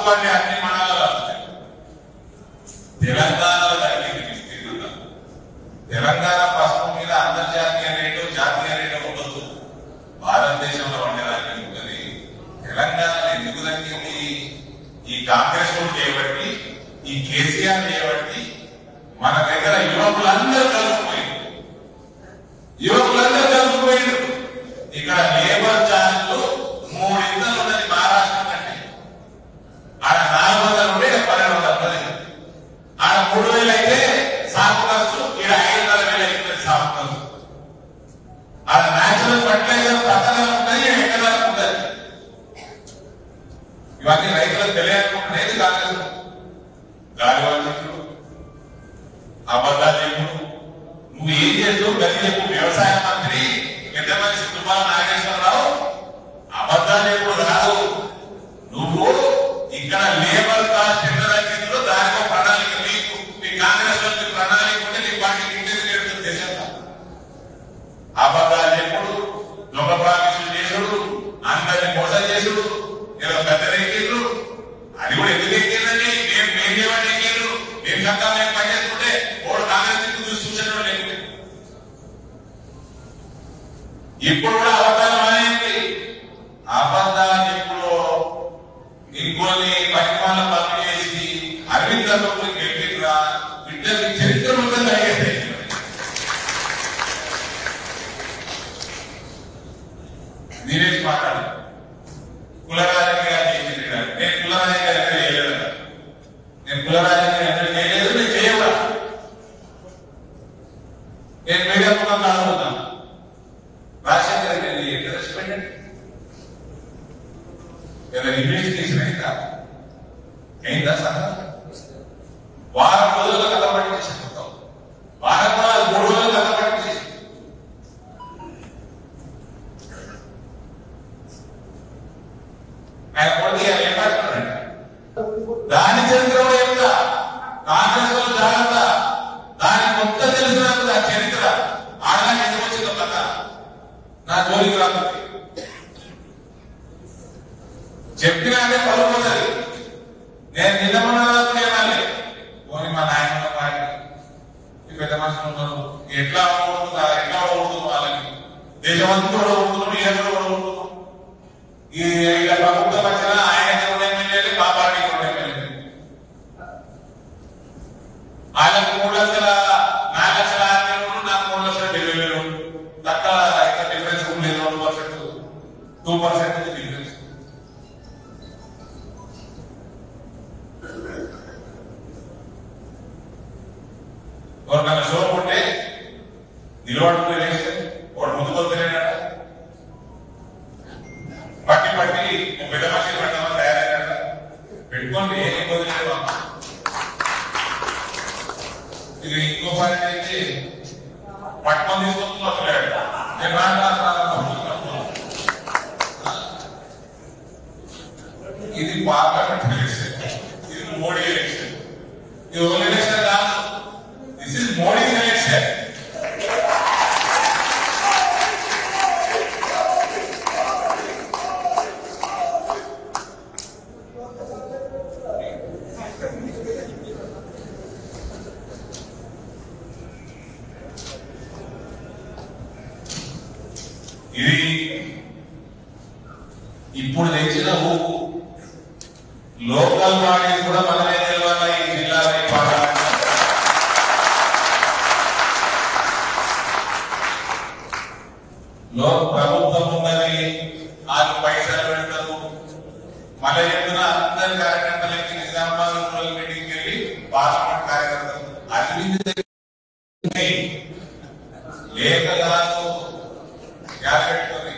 చూసుకోండి అన్ని మండలాలు వస్తాయి. తెలంగాణలో తగ్గింది విస్తీర్ణత తెలంగాణ పసుపు మీద అంతర్జాతీయ రేటు జాతీయ రేటు ఉండదు భారతదేశంలో ఉండడానికి ఉంటుంది తెలంగాణలో ఎందుకు తగ్గింది ఈ కాంగ్రెస్ వాళ్ళు చేయబట్టి ఈ కేసీఆర్ చేయబట్టి మన దగ్గర యువకులందరూ కలిసిపోయింది యువకులందరూ కలిసిపోయింది ఇక్కడ లేబర్ ఛార్జీలు మూడింతలు ఉన్నది మహారాష్ట్ర కంటే ఆడ నాలుగు వందలు ఉంటే ఇక్కడ పన్నెండు వందల పది ఆడ మూడు వేలు అయితే సాగు ఖర్చు ఇక్కడ ఐదు వందల వేలు అవుతుంది సాగు ఖర్చు ఆడ న్యాచురల్ ఫర్టిలైజర్ పక్కన ఉంటుంది ఈడ ఎక్కడ ఉంటుంది ఇవన్నీ రైతులకు తెలియకుంటున్నాయి కాంగ్రెస్ గాలి వాళ్ళు అబద్ధాలు చెప్పు నువ్వు ఏం చేస్తావు గది చెప్పు వ్యవసాయ మంత్రి పెద్ద మనిషి తుమ్మల నాగేశ్వరరావు అబద్ధాలు చెప్పు కాదు నువ్వు ఇక్కడ లేబర్ కాస్ట్ ఎంత తగ్గిందో దానికి ఒక ప్రణాళిక మీకు మీ కాంగ్రెస్ వాళ్ళకి ప్రణాళిక ఉంటే నీ పార్టీకి ఇంటికి చేరుతుంది దేశంలో అబద్ధాలు చెప్పుడు దొంగ ప్రామిసులు చేసుడు అందరిని మోసం చేసుడు ఏదో పెద్ద ఎక్కిర్రు అది కూడా ఎందుకు ఎక్కిందండి మేము మేము చేయమని ఎక్కిర్రు మేము చక్కగా మేము పనిచేస్తుంటే ఓడు కాంగ్రెస్ దిక్కు చూసి చూసేటోడు లేకుంటే ఇప్పుడు కూడా అబద్ధాలు మానేయండి అబద్ధాలు ఇప్పుడు ఇంకొన్ని పరిమాణాలు పనులు చేసి అరవింద్ అన్నప్పుడు గెలిపిరా బిడ్డకి చరిత్ర మొత్తం తగ్గేస్తాయి నేనేసి మాట్లాడు కులరాజకీయ చేసింది కాదు. నేను కులరాజకీయ ఎక్కడ చేయలేదు కదా. నేను కులరాజకీయ ఎక్కడ చేయలేదు నేను చేయవా నేను మీడియా ముఖంగా అడుగుతాను రాజశేఖర రెడ్డి ఎక్కడ తెచ్చిపెట్టండి ఏదైనా ఇన్వెస్టిగేషన్ అయిందా అయిందా సహా వారం రోజులు కథ పట్టించేసి మొత్తం వారం కూడా మూడు రోజులు కథ పట్టించేసి ఆయన కొడుకు ఇవాళ ఏం మాట్లాడాడు దాని చరిత్ర కూడా చెప్తా కాంగ్రెస్ వాళ్ళు జాగ్రత్త దాని మొత్తం తెలిసినప్పుడు ఆ చరిత్ర ఆడడానికి ఎందుకు వచ్చిందో కథ నా జోలికి రాకపోతే చెప్పినాకే పలుకుతుంది నేను నిన్న మొన్న ఏమాలి పోనీ మా నాయన వాడిని ఈ పెద్ద మనుషులు ఉన్నారు ఎట్లా ఓడుతుందా ఎట్లా ఓడుతుంది వాళ్ళని దేశమంతా కూడా ఓడుతున్నాం ఈ కూడా ఓడుతున్నాం ఈ ఇలా ప్రభుత్వం వచ్చిన ఆయన రెండు ఎమ్మెల్యేలు మా పార్టీ రెండు ఎమ్మెల్యేలు ఆయనకు మూడు లక్షల నాలుగు లక్షల యాభై వేలు నాకు మూడు లక్షల డెబ్బై వేలు తక్కువ ఇంకా డిఫరెన్స్ కూడా లేదు రెండు పర్సెంట్ టూ పర్సెంట్ డిఫరెన్స్ ఎవరికైనా షోప్ ఉంటే నిలబడుకుని లేస్తే వాడు ముందుకు వద్దలేనట పట్టి పట్టి ఒక పెద్ద మనిషి పెట్టమని తయారైనట పెట్టుకోండి ఏ ఇబ్బంది లేదు అమ్మ. ఇది ఇంకో పాయింట్ అయితే పట్టుకొని తీసుకొని వస్తలేడు నేను రాను, రాను, రాను, రాను. ఇది పార్లమెంట్ ఎలక్షన్ ఇది మోడీ ఎలక్షన్ ఇది ఓన్లీ ఎలక్షన్ కాదు దిస్ ఇస్ మోడీ ఎలక్షన్ ఇది ఇప్పుడు తెచ్చిన ఊపు లోకల్ బాడీస్ కూడా మనమే నిలవాలి ఈ జిల్లాలో ఈ పార్లమెంట్ లో ప్రభుత్వం ఉన్నది వాళ్ళు పైసలు పెడతారు మళ్ళీ చెప్తున్న అందరి కార్యకర్తలకి నిజామాబాద్ రూరల్ మీటింగ్ వెళ్ళి పార్లమెంట్ కార్యకర్తలు అభివృద్ధి దగ్గరికి లేక కాదు గ్యాస్ పెట్టుకొని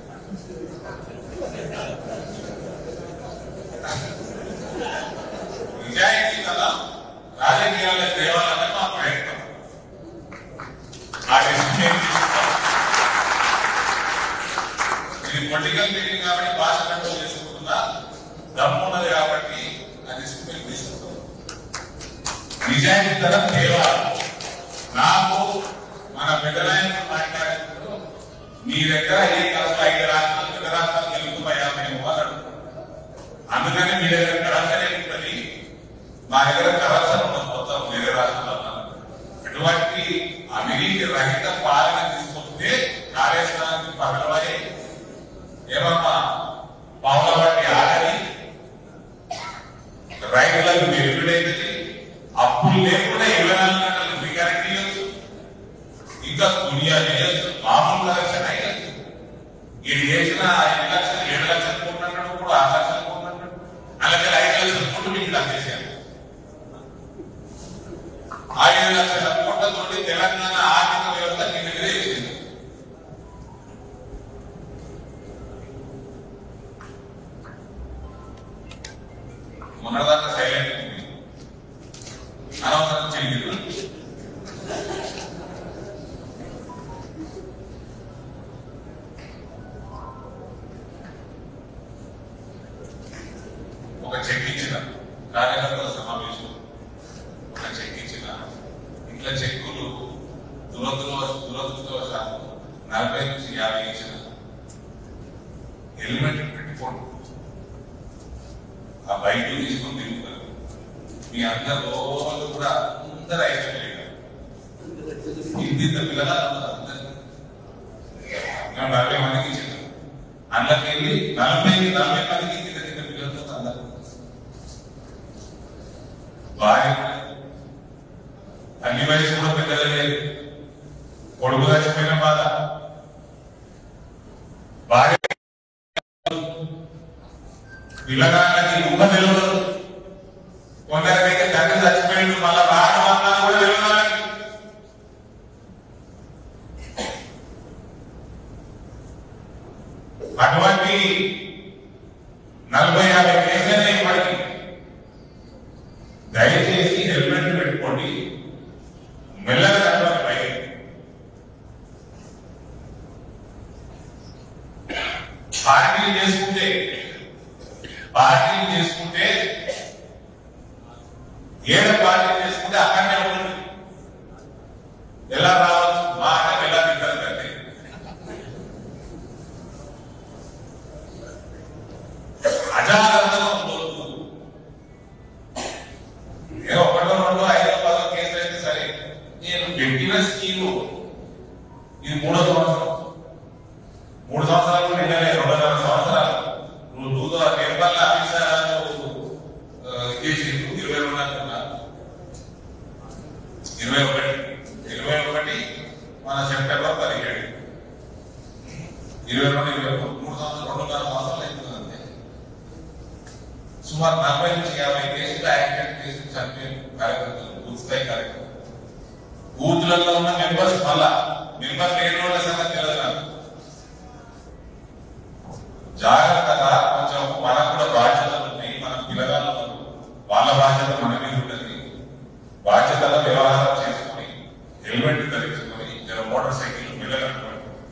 నిజాయితీ కదా రాజకీయాల్లో తేవాలన్నది మా ప్రయత్నం ఆ డెసిషన్ తీసుకుంటాం ఇది పొలిటికల్ మీటింగ్ కాబట్టి భాష కంట్రోల్ చేసుకుంటున్నా దమ్మున్నది కాబట్టి ఆ డిసిప్లిన్ తీసుకుంటాం నిజాయితీ తరం తేవాలి నాకు మన పెద్దలైన మాట్లాడినప్పుడు మీ దగ్గర ఏ కాస్త ఐదు రాష్ట్రాలు పెద్ద రాష్ట్రాలు గెలుపుతాయా మేము అని అడుగుతున్నాం అందుకని మీ దగ్గర కరప్షన్ ఉంటుంది మా దగ్గర కరప్షన్ ఉండదు మొత్తం వేరే రాష్ట్రాల్లో అటువంటి అవినీతి రహిత పాలన తీసుకొస్తే కాళేశ్వరానికి పగలవై ఏమమ్మా పావుల బట్టి ఆగని రైతులకు బెనిఫిట్ అవుతుంది అప్పులు లేకుండా ఇరవై నాలుగు గంటలు ఫ్రీ కరెంట్ ఇవ్వచ్చు ఇంకా దునియా చేయొచ్చు మామూలు కలెక్షన్ అయ్యచ్చు ఇది చేసిన ఐదు లక్షలు ఏడు లక్షలు కోట్లన్నాడు ఇప్పుడు ఆరు లక్షలు కోట్లన్నాడు అలాగే ఐదు లక్షల కోట్లు మీకు తగ్గేసారు ఐదు లక్షల కోట్లతోటి తెలంగాణ ఆర్థిక వ్యవస్థ కిందకి చేసింది మొన్నదాకా సైలెంట్ ఉంది అనవసరం చెల్లిరు ఒక చెక్ ఇచ్చిన కార్యకర్తల సమావేశం ఒక చెక్ ఇచ్చిన ఇంట్లో చెక్కులు దురదృవ దురదృష్టవశాత్తు నలభై నుంచి యాభై ఇచ్చిన హెల్మెట్ పెట్టుకోండి ఆ బైక్ తీసుకొని తిరుగుతారు మీ అందరు రోజు కూడా అందరు ఐటమ్ లేదు హిందీ పిల్లగా అందరు మేము నలభై మందికి ఇచ్చిన అందులోకి వెళ్ళి నలభై నలభై మందికి కింద కింద పిల్లలతో అందరు భార్య అన్ని వయసు కూడా పెద్దగా లేదు కొడుకు చచ్చిపోయిన బాధ భార్య పిల్లగాళ్ళకి ఊహ తెలియదు కొందరికైతే తండ్రి చచ్చిపోయిండు మళ్ళా రాడు అన్నాను కూడా తెలియదు వాళ్ళకి. అటువంటి నలభై యాభై కేసులనే ఇప్పటికి దయచేసి హెల్మెట్ పెట్టుకోండి మెల్లగా నడవండి బయట పార్టీలు చేసుకుంటే పార్టీలు చేసుకుంటే ఏడ పార్టీలు చేసుకుంటే అక్కడనే ఉంటుంది ఎలా రావచ్చు మా అంటే ఎలా తింటారు కంటే అజాగ్రత్తగా ఉండొద్దు ఏ ఒకటో రెండో ఐదో పదో కేసులు అయితే సరే నేను పెట్టిన స్కీము ఇది మూడో సంవత్సరం మూడు సంవత్సరాలు నిన్ననే రెండున్నర సంవత్సరాలు నువ్వు నువ్వు నిర్మల్ అభిషారాలు చేసి ఇరవై రెండు అనుకున్నారు ఇరవై ఒకటి ఇరవై ఒకటి మన సెప్టెంబర్ పదిహేడు ఇరవై రెండు ఇరవై మూడు మూడు సంవత్సరాలు రెండున్నర సంవత్సరాలు అవుతుంది అంతే సుమారు నలభై నుంచి యాభై కేసులు యాక్సిడెంట్ కేసులు చనిపోయిన కార్యకర్తలు బూత్ స్థాయి కార్యకర్తలు బూత్లలో ఉన్న మెంబర్స్ మళ్ళా మెంబర్ లేని వాళ్ళ సంగతి తెలియదు నాకు జాగ్రత్తగా కొంచెం మనకు కూడా బాధ్యతలు ఉన్నాయి మన పిల్లగాళ్ళు ఉన్నారు. వాళ్ళ బాధ్యత మన మీద ఉంటుంది బాధ్యతల వ్యవహారం చేసుకొని హెల్మెట్ ధరించుకొని జర మోటార్ సైకిల్ వెళ్ళగలుగుతాం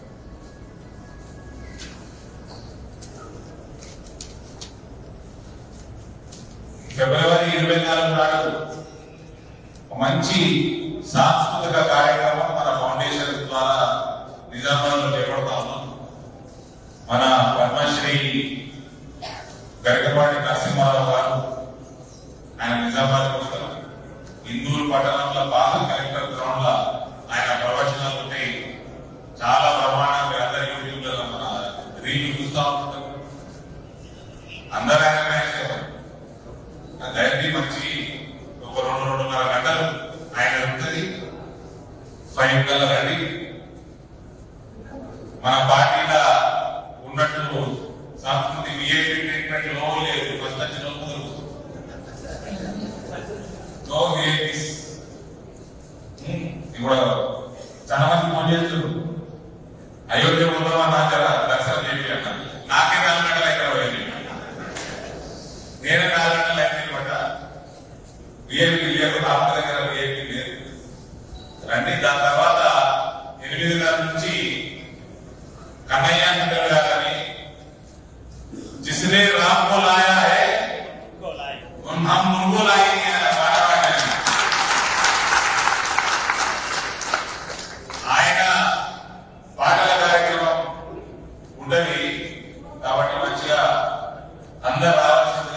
ఫిబ్రవరి ఇరవై నాలుగు నాడు ఒక మంచి సాంస్కృతిక కార్యక్రమం మన ఫౌండేషన్ ద్వారా నిజామాబాద్ లో చేపడతా ఉన్నాం మన పద్మశ్రీ గరికపాటి నరసింహారావు గారు ఆయన నిజామాబాద్ వస్తారు ఇందూరు పట్టణంలో బాగా కలెక్టర్ గ్రౌండ్ లో ఆయన ప్రవచనాలు ఉంటాయి చాలా ప్రమాణంగా అందరి యూట్యూబ్ లో మన రీల్ చూస్తూ ఉంటారు అందరూ ఆయన దయచేసి మంచి ఒక రెండు రెండున్నర గంటలు ఆయన ఉంటుంది ఫైవ్ కల్లా రండి మన పార్టీలో ఉన్నట్టు సంస్కృతి విఐపి ట్రీట్మెంట్ లో లేదు ఫస్ట్ వచ్చిన నో విఐపీస్ ఇప్పుడు చాలా మంది ఫోన్ చేస్తారు అయోధ్య ఉందామా నా జర దర్శనం చేయండి అన్న నాకే నాలుగు గంటలు ఎక్కడ పోయింది నేనే నాలుగు గంటలు అయితే పడ్డ విఐపీ లేదు రామ దగ్గర విఐపీ లేదు రండి దాని తర్వాత ఎనిమిదిన్నర నుంచి कन्हैया निकल गानी जिसने राम को लाया है उन हम उनको लाएंगे पाटा पाटा ఆయన పాటల కార్యక్రమం ఉండవి కాబట్టి మంచిగా అందరు రావాల్సింది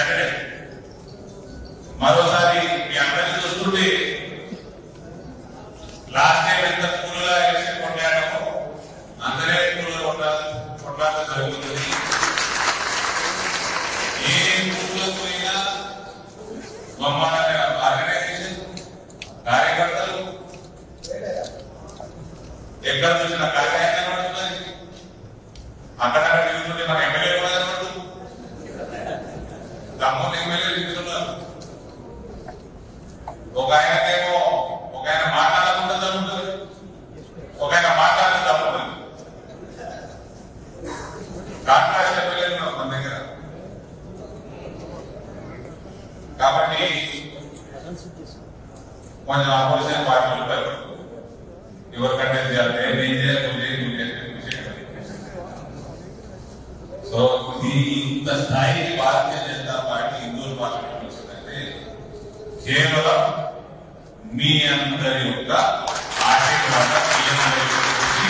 క్యాండిడేట్ మరోసారి మీ అందరినీ చూస్తుంటే లాస్ట్ టైం ఎంత కూలుగా ఎలక్షన్ కొట్లాడామో అందరే కూలుగా కొట్టాలి కొట్లాట జరుగుతుంది ఏ ఊళ్ళో పోయినా బ్రహ్మాండంగా ఆర్గనైజేషన్ కార్యకర్తలు ఎక్కడ చూసిన కార్యక్రమం కనబడుతున్నది అక్కడక్కడ తిరుగుతుంటే మన ఎమ్మెల్యే కూడా కనబడుతుంది ఖమ్మం ఎమ్మెల్యే తిరుగుతున్నారు ఒక ఆయనకేమో ఒక ఆయన మాట్లాడకుండా జరుగుతుంది ఒక ఆయన మాట్లాడడం తప్పుతుంది కాంట్రాక్ట్ ఎమ్మెల్యేలు ఉన్నారు మన దగ్గర కాబట్టి కొంచెం అపోజిషన్ పార్టీలు భయపడుతుంది ఎవరికంటే చేయాలి నేను ఏం చేయాలి నువ్వు చేయి, నువ్వు చేయి, నువ్వు చేయి. సో ఈ ఇంత స్థాయికి భారతీయ జనతా పార్టీ హిందువుల పార్టీ వచ్చిందంటే కేవలం మీ అందరి యొక్క ఆశీర్వాద మీ అందరి యొక్క కృషి.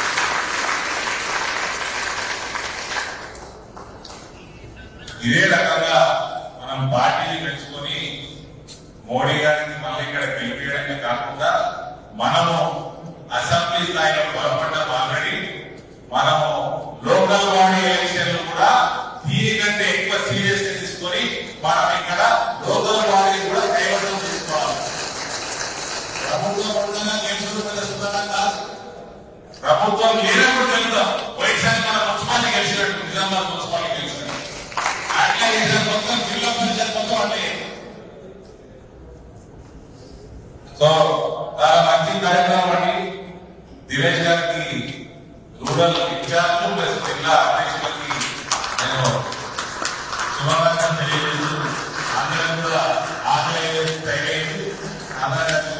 ఇదే రకంగా మనం పార్టీని పెంచుకొని మోడీ గారికి మళ్ళీ ఇక్కడ గెలిపించడమే కాకుండా మనము అసెంబ్లీ స్థాయిలో పొరపడ్డం ఆల్రెడీ మనము లోకల్ బాడీ ఎలక్షన్లు కూడా దీనికంటే ఎక్కువ సీరియస్ గా తీసుకొని మనం ఇక్కడ లోకల్ బాడీ కూడా కైవసం చేసుకోవాలి ప్రభుత్వం ఉండగా గెలుచుకుంటూ పెద్ద సుధారణ కాదు ప్రభుత్వం లేనప్పుడు గెలుద్దాం వైశాఖ మన మున్సిపాలిటీ గెలిచినట్టు నిజామాబాద్ మున్సిపాలిటీ గెలిచినట్టు అట్లా చేసిన మొత్తం జిల్లా పరిషత్ మొత్తం అంటే సో చాలా మంచి కార్యక్రమం అండి దినేష్ గారికి రూరల్ ఇన్ఛార్జ్ ప్లస్ జిల్లా అధ్యక్షులకి నేను శుభాకాంక్షలు తెలియజేస్తూ అందరం కూడా ఆకలి తగిలేదు అందరూ